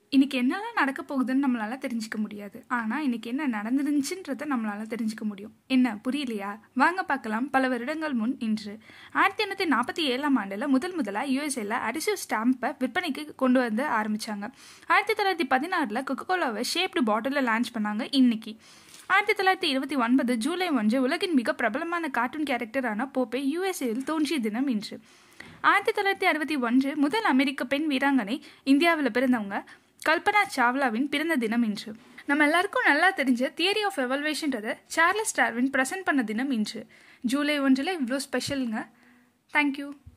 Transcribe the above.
இன்னைக்கு என்னெல்லாம் நடக்க போகுதுன்னு நம்மளால தெரிஞ்சுக்க முடியாது ஆனால் இன்னைக்கு என்ன நடந்துருந்துச்சுன்றதை நம்மளால தெரிஞ்சுக்க முடியும் என்ன புரியலையா வாங்க பார்க்கலாம் பல வருடங்கள் முன் இன்று ஆயிரத்தி எண்ணூற்றி நாற்பத்தி ஏழாம் ஆண்டில் முதல் முதலாக யூஎஸ்ஏல அடிசிவ் ஸ்டாம்பை விற்பனைக்கு கொண்டு வந்து ஆரம்பித்தாங்க ஆயிரத்தி தொள்ளாயிரத்தி பதினாறில் கொக்கோலாவை ஷேப்டு பாட்டிலில் லான்ச் பண்ணாங்க இன்னைக்கு ஆயிரத்தி தொள்ளாயிரத்தி இருபத்தி ஒன்பது ஜூலை ஒன்று உலகின் மிக பிரபலமான கார்ட்டூன் கேரக்டரான போப்பே யூஎஸ்ஏவில் தோன்றிய தினம் இன்று ஆயிரத்தி தொள்ளாயிரத்தி அறுபத்தி ஒன்று முதல் அமெரிக்க பெண் வீராங்கனை இந்தியாவில் பிறந்தவங்க கல்பனா சாவ்லாவின் பிறந்த தினம் இன்று நம்ம எல்லாருக்கும் நல்லா தெரிஞ்ச தியரி ஆஃப் எவல்வேஷன்றதை சார்லஸ் டார்வின் ப்ரெசென்ட் பண்ண தினம் இன்று ஜூலை ஒன்றில் இவ்வளோ ஸ்பெஷலுங்க தேங்க்யூ